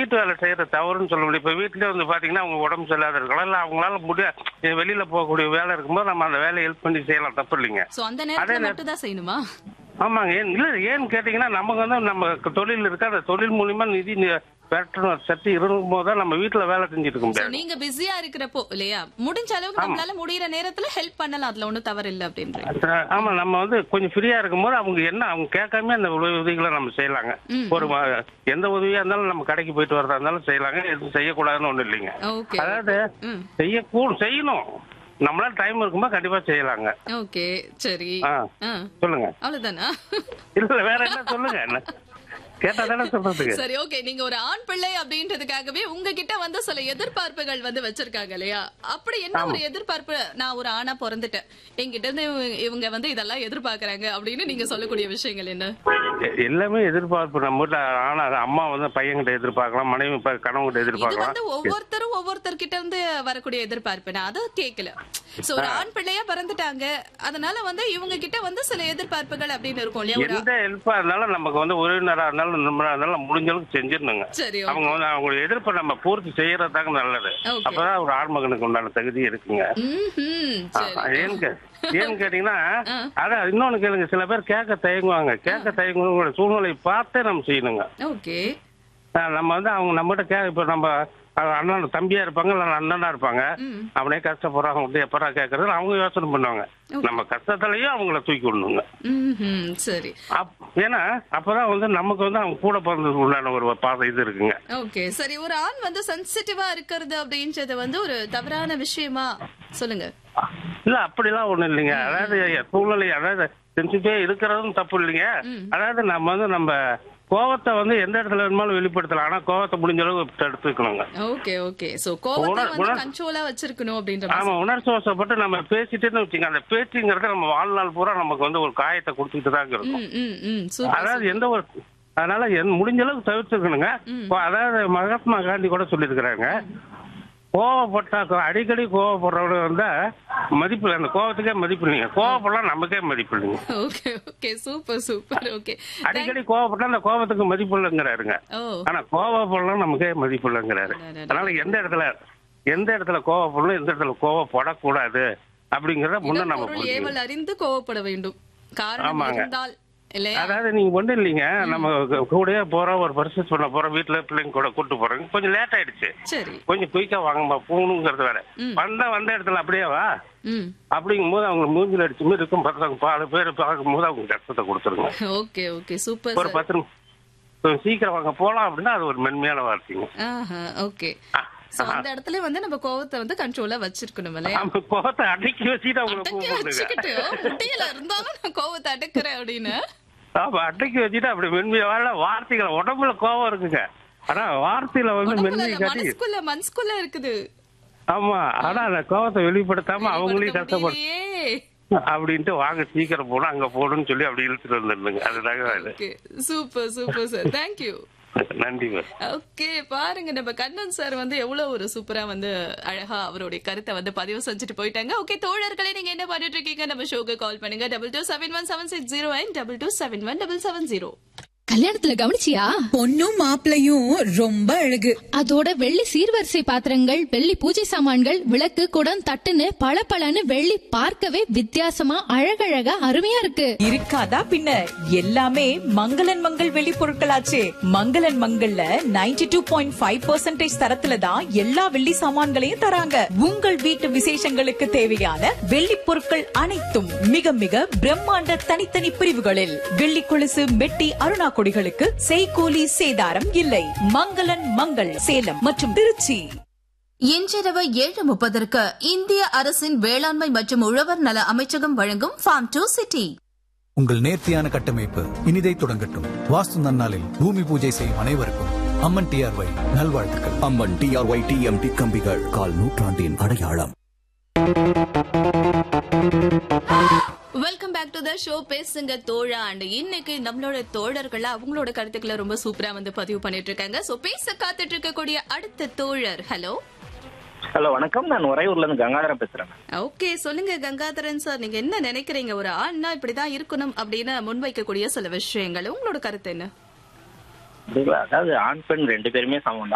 வீட்டு வேலை செய்யற தவறுன்னு சொல்ல முடியும் இப்ப வீட்லயே வந்து பாத்தீங்கன்னா அவங்க உடம்பு சரியில்லாத இருக்கலாம் இல்ல அவங்களால முடிய வெளியில போகக்கூடிய வேலை இருக்கும்போது நம்ம அந்த வேலையை ஹெல்ப் பண்ணி செய்யலாம் தப்பு இல்லைங்க சோ அந்த நேரத்துல மட்டும் தான் செய்யணுமா ஆமாங்க ஏன் இல்ல ஏன்னு கேட்டீங்கன்னா நமக்கு வந்து நம்ம தொழில் இருக்கு அந்த தொழில் மூலியமா நிதி நி- பெறணும் சக்தி இருக்கும் போது தான் நம்ம வீட்டுல வேலை செஞ்சுட்டு இருக்க சோ முடியாது நீங்க பிஸியா இருக்கிறப்போ இல்லையா முடிஞ்ச அளவுக்கு நம்மளால முடியற நேரத்துல ஹெல்ப் பண்ணலாம் அதுல ஒண்ணும் தவறு இல்ல அப்படின்றீங்க அஹ் ஆமா நம்ம வந்து கொஞ்சம் ஃப்ரீயா இருக்கும்போது அவங்க என்ன அவங்க கேட்காம அந்த உதவி- உதவிகளை நம்ம செய்யலாங்க ம். ஒரு ம- எந்த உதவியா இருந்தாலும் நம்ம கடைக்கு போயிட்டு வரதா இருந்தாலும் செய்யலாங்க எதுவும் செய்யக்கூடாதுன்னு ஒண்ணு இல்லைங்க ஓகே அதாவது ம் செய்யக்கூடும் செய்யணும் நம்மளால டைம் இருக்கும்போது கண்டிப்பா செய்யலாங்க ஓகே சரி ஆ ஆ சொல்லுங்க அவ்வளவுதானா இல்ல வேற என்ன சொல்லுங்க என்ன கேட்டா தானே சொல்றதுக்கு சரி ஓகே நீங்க ஒரு ஆண் பிள்ளை அப்படின்றதுக்காகவே உங்ககிட்ட வந்து சில எதிர்பார்ப்புகள் வந்து வச்சிருக்காங்க இல்லையா அப்படி என்ன ஒரு எதிர்பார்ப்பு நான் ஒரு ஆணா பிறந்துட்டேன் என்கிட்ட இருந்து இவங்க- இவங்க வந்து இதெல்லாம் எதிர்பார்க்கறாங்க அப்படின்னு நீங்க சொல்லக்கூடிய விஷயங்கள் என்ன எ- எல்லாமே எதிர்பார்ப்பு நம்ம வீட்டுல ஆனா அம்மா வந்து பையன்கிட்ட எதிர்பார்க்கலாம் மனைவி ப- கணவன்கிட்ட இது எதிர்பார்க்கலாம் வந்து ஒவ்வொருத்தரும் ஒவ்வொருத்தர் கிட்ட இருந்து வரக்கூடிய எதிர்பார்ப்பு நான் அதை கேட்கல சோ ஒரு ஆண் பிள்ளையா பிறந்துட்டாங்க அதனால வந்து இவங்க கிட்ட வந்து சில எதிர்பார்ப்புகள் அப்படின்னு இருக்கும் இல்லையா ஒரு எந்த ஹெல்ப்பா இருந்தாலும் நமக்கு வந்து உறவினரா இருந்தாலும் நண்பரா இருந்தாலும் முடிஞ்ச அளவுக்கு செஞ்சிடணுங்க சரி அவங்க வந்து அவங்க எதிர்ப்பை நம்ம பூர்த்தி செய்யறதாங்க நல்லது Okay. அப்பதான் ஒரு ஆண்மகனுக்கு உண்டான தகுதி இருக்குங்க ம்ஹும். சரி ஏன்னு கே- ஏன்னு கேட்டீங்கன்னா அதான் இன்னொன்னு கேளுங்க சில பேர் கேட்க தயங்குவாங்க கேட்க தயங்குவங்களோட சூழ்நிலை பார்த்தே நம்ம செய்யணுங்க ஓகே ஆஹ் நம்ம வந்து அவங்க நம்மகிட்ட கே இப்ப நம்ம அஹ் அண்ணன் தம்பியா இருப்பாங்க இல்ல அண்ணனா இருப்பாங்க ம். அவனே கஷ்டப்படுறாங்க வந்து எப்படா கேட்கறது அவங்க யோசனை பண்ணுவாங்க நம்ம கஷ்டத்திலயும் அவங்கள தூக்கி விடணுங்க ம்ஹும். சரி அப்- ஏன்னா அப்பதான் வந்து நமக்கு வந்து அவங்க கூட பிறந்ததுக்கு உண்டான ஒரு பாதை இது இருக்குங்க ஓகே சரி ஒரு ஆண் வந்து சென்சிட்டிவா இருக்கிறது அப்படின்றது வந்து ஒரு தவறான விஷயமா சொல்லுங்க இல்ல அப்படிலாம் ஒண்ணும் இல்லைங்க அதாவது சூழ்நிலை அதாவது செஞ்சுட்டே இருக்கிறதும் தப்பு இல்லைங்க அதாவது நம்ம வந்து நம்ம கோவத்தை வந்து எந்த இடத்துல வேணுமாலும் வெளிப்படுத்தலாம் ஆனா கோவத்தை முடிஞ்ச அளவுக்கு எடுத்துக்கணுங்க ஓகே ஓகே சோ கோவத்தை உணர்- வந்து உணர்- கண்ட்ரோலா வச்சிருக்கணும் அப்படின்ற மாதிரி ஆமா உணர்ச்சி வசப்பட்டு நம்ம பேசிட்டேன்னு வச்சுங்க அந்த பேச்சுங்கிறது நம்ம வாழ்நாள் பூரா நமக்கு வந்து ஒரு காயத்தை கொடுத்துட்டு தான் இருக்கும் ம் ம் ம் சூப்பர் அதாவது எந்த ஒரு அதனால என் முடிஞ்ச அளவுக்கு தவிர்த்துக்கணுங்க இப்போ அதாவது மகாத்மா காந்தி கூட சொல்லியிருக்கிறாங்க கோவப்பட்டா கோ- அடிக்கடி கோவப்படுறவங்க வந்தா மதிப்பு அந்த கோவத்துக்கே மதிப்பு இல்லைங்க கோவப்படலாம் நமக்கே மதிப்பு இல்லைங்க okay okay super super okay அடிக்கடி கோவப்பட்டா அந்த கோவத்துக்கு மதிப்பு இல்லைங்கிறாருங்க ஓ ஆனா கோவப்படலாம் நமக்கே மதிப்பு இல்லைங்கிறாரு அடடட. அதனால எந்த இடத்துல எந்த இடத்துல கோவப்படணும் எந்த இடத்துல கோவப்படக்கூடாது அப்படிங்கறத முன்ன நம்ம பொருள் புரிஞ்சுக்கணும். ஏவல் அறிந்து கோவப்பட வேண்டும் காரணம் ஆமாங்க. இருந்தால் இல்லையா அதாவது நீங்க ஒண்ணு இல்லைங்க நம்ம கூடயே போறோம் ஒரு பர்சேஸ் பண்ண போறோம் வீட்டுல பிள்ளைங்க கூட கூட்டு போறோம் கொஞ்சம் லேட் ஆயிடுச்சு சரி கொஞ்சம் குயிக்கா வாங்கம்மா போகணுங்கிறது வேற வந்தா வந்த இடத்துல அப்படியே வா ம் அப்படிங்கும் போது அவங்க மூஞ்சில அடிச்ச மாதிரி இருக்கும் பசங்க பாலு பேர் பார்க்கும் போது அவங்க கஷ்டத்தை கொடுத்துருங்க ஓகே ஓகே சூப்பர் ஒரு பத்து நிமி- கொஞ்சம் சீக்கிரம் வாங்க போலாம் அப்படின்னா அது ஒரு மென்மையான வார்த்தைங்க ஆஹா ஓகே ஆ, சோ அந்த இடத்துல வந்து நம்ம கோவத்தை வந்து கண்ட்ரோலா வச்சிருக்கணும் இல்லையா அவங்க கோவத்தை அடக்கி வச்சுட்டு அவங்கள அடக்கி கூப்பிடுங்க வச்சுக்கிட்டு முடியல இருந்தாலும் நான் கோவத்தை அடக்குறேன் அப்படின்னு ஆமா அடக்கி வச்சுட்டு அப்படி மென்மையா வாழ வார்த்தைகள் உடம்புல கோவம் இருக்குங்க ஆனா வார்த்தையில வந்து உடம்புல மென்மை இல்ல, காட்டி மனசுக்குள்ள மனசுக்குள்ள இருக்குது ஆமா ஆனா அந்த கோவத்தை வெளிப்படுத்தாம அவங்களையும் வெளிப்படுத்த கஷ்டப்படு முடியலையே. அப்படின்ட்டு வாங்க சீக்கிரம் போனா அங்க போகணும்னு சொல்லி அப்படி இழுத்துட்டு வந்துருந்துங்க அதுதாங்க இது okay super super sir thank you நன்றி மேம் ஓகே பாருங்க நம்ம கண்ணன் சார் வந்து எவ்வளவு ஒரு சூப்பரா வந்து அழகா அவருடைய கருத்தை வந்து பதிவு செஞ்சுட்டு போயிட்டாங்க ஓகே தோழர்களே நீங்க என்ன பண்ணிட்டு இருக்கீங்க நம்ம ஷோக்கு கால் பண்ணுங்க double two seven one seven six zero and double two seven one double seven zero கல்யாணத்துல கவனிச்சியா பொண்ணும் மாப்பிளையும் ரொம்ப அழகு அதோட வெள்ளி சீர்வரிசை பாத்திரங்கள் வெள்ளி பூஜை சாமான்கள் விளக்கு குடம் தட்டுன்னு பளபளன்னு வெள்ளி பார்க்கவே வித்தியாசமா அழகழகா அருமையா இருக்கு இருக்காதா பின்ன எல்லாமே மங்களன் மங்கள் வெளி பொருட்களாச்சே மங்களன் மங்கள்ல 92.5% டூ பாயிண்ட் ஃபைவ் தரத்துல தான் எல்லா வெள்ளி சாமான்களையும் தராங்க உங்கள் வீட்டு விசேஷங்களுக்கு தேவையான வெள்ளி பொருட்கள் அனைத்தும் மிக மிக பிரம்மாண்ட தனித்தனி பிரிவுகளில் வெள்ளி கொலுசு மெட்டி அருணா கொடிகளுக்கு செய்கூலி சேதாரம் இல்லை மங்களன் மங்கள் சேலம் மற்றும் திருச்சி இன்றிரவு ஏழு முப்பதற்கு இந்திய அரசின் வேளாண்மை மற்றும் உழவர் நல அமைச்சகம் வழங்கும் ஃபார்ம் டு சிட்டி உங்கள் நேர்த்தியான கட்டமைப்பு இனிதை தொடங்கட்டும் வாஸ்து நன்னாளில் பூமி பூஜை செய்யும் அனைவருக்கும் அம்மன் டிஆர்ஒய் நல்வாழ்த்துக்கள் அம்மன் டிஆர்ஒய் டிஎம்டி கம்பிகள் கால் நூற்றாண்டின் அடையாளம் welcome back to the show பேசுங்க தோழா அண்ட் இன்னைக்கு நம்மளோட தோழர்கள் அவங்களோட கருத்துக்களை ரொம்ப சூப்பரா வந்து பதிவு பண்ணிட்டு இருக்காங்க சோ பேச காத்துட்டு இருக்கக்கூடிய அடுத்த தோழர் ஹலோ ஹலோ வணக்கம் நான் உறையூர்ல இருந்து கங்காதரன் பேசுறேன் ஓகே சொல்லுங்க கங்காதரன் சார் நீங்க என்ன நினைக்கிறீங்க ஒரு ஆண்னா இப்படிதான் இருக்கணும் அப்படின்னு முன்வைக்கக்கூடிய சில விஷயங்கள் உங்களோட கருத்து என்ன அப்படிங்களா? அதாவது ஆண் பெண் ரெண்டு பேருமே சமம்